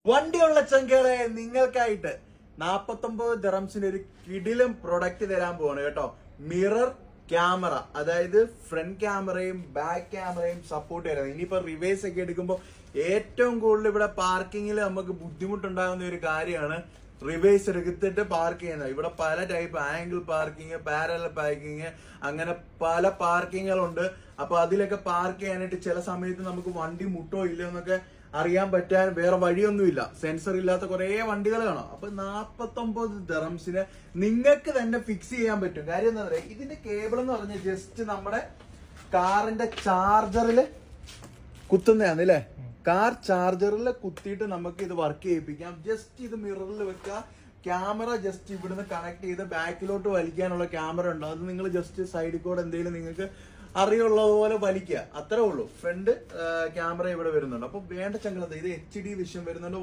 വണ്ടിയുള്ള ചങ്കളെ നിങ്ങൾക്കായിട്ട് നാപ്പത്തൊമ്പത് ദിറംസിന് ഒരു കിടിലും പ്രൊഡക്റ്റ് തരാൻ പോവാണ് കേട്ടോ മിറർ ക്യാമറ അതായത് ഫ്രണ്ട് ക്യാമറയും ബാക്ക് ക്യാമറയും സപ്പോർട്ട് ചെയ്യുന്നത് ഇനിയിപ്പോ റിവേഴ്സ് ഒക്കെ എടുക്കുമ്പോൾ ഏറ്റവും കൂടുതൽ ഇവിടെ പാർക്കിങ്ങിൽ നമുക്ക് ബുദ്ധിമുട്ടുണ്ടാകുന്ന ഒരു കാര്യമാണ് റിവേഴ്സ് എടുത്തിട്ട് പാർക്ക് ചെയ്യുന്നത് ഇവിടെ പല type angle parking parallel parking അങ്ങനെ പല പാർക്കിങ്ങുകളുണ്ട് അപ്പൊ അതിലൊക്കെ പാർക്ക് ചെയ്യാനായിട്ട് ചില സമയത്ത് നമുക്ക് വണ്ടി മുട്ടോ ഇല്ലയോ എന്നൊക്കെ അറിയാൻ പറ്റാൻ വേറെ വഴിയൊന്നുമില്ല സെൻസർ ഇല്ലാത്ത കുറെ വണ്ടികൾ കാണാം അപ്പൊ നാപ്പത്തൊമ്പത് ദറംസിന് നിങ്ങൾക്ക് തന്നെ ഫിക്സ് ചെയ്യാൻ പറ്റും കാര്യം എന്താ പറയാ ഇതിന്റെ കേബിൾ എന്ന് പറഞ്ഞാൽ ജസ്റ്റ് നമ്മുടെ കാറിന്റെ ചാർജറില് കുത്തുന്നതാണ് അല്ലേ കാർ ചാർജറിൽ കുത്തിയിട്ട് നമുക്ക് ഇത് വർക്ക് ചെയ്യിപ്പിക്കാം ജസ്റ്റ് ഇത് മിററിൽ വെക്കുക ക്യാമറ ജസ്റ്റ് ഇവിടുന്ന് കണക്ട് ചെയ്ത് ബാക്കിലോട്ട് വലിക്കാനുള്ള ക്യാമറ ഉണ്ട് അത് നിങ്ങൾ ജസ്റ്റ് സൈഡിൽ കൂടെ എന്തെങ്കിലും നിങ്ങൾക്ക് അറിയുള്ളതുപോലെ വലിക്കുക അത്രേ ഉള്ളൂ ഫ്രണ്ട് ക്യാമറ ഇവിടെ വരുന്നുണ്ട് അപ്പൊ വേണ്ട ചങ്ങളത് ഇത് എച്ച് ഡി വിഷൻ വരുന്നുണ്ട്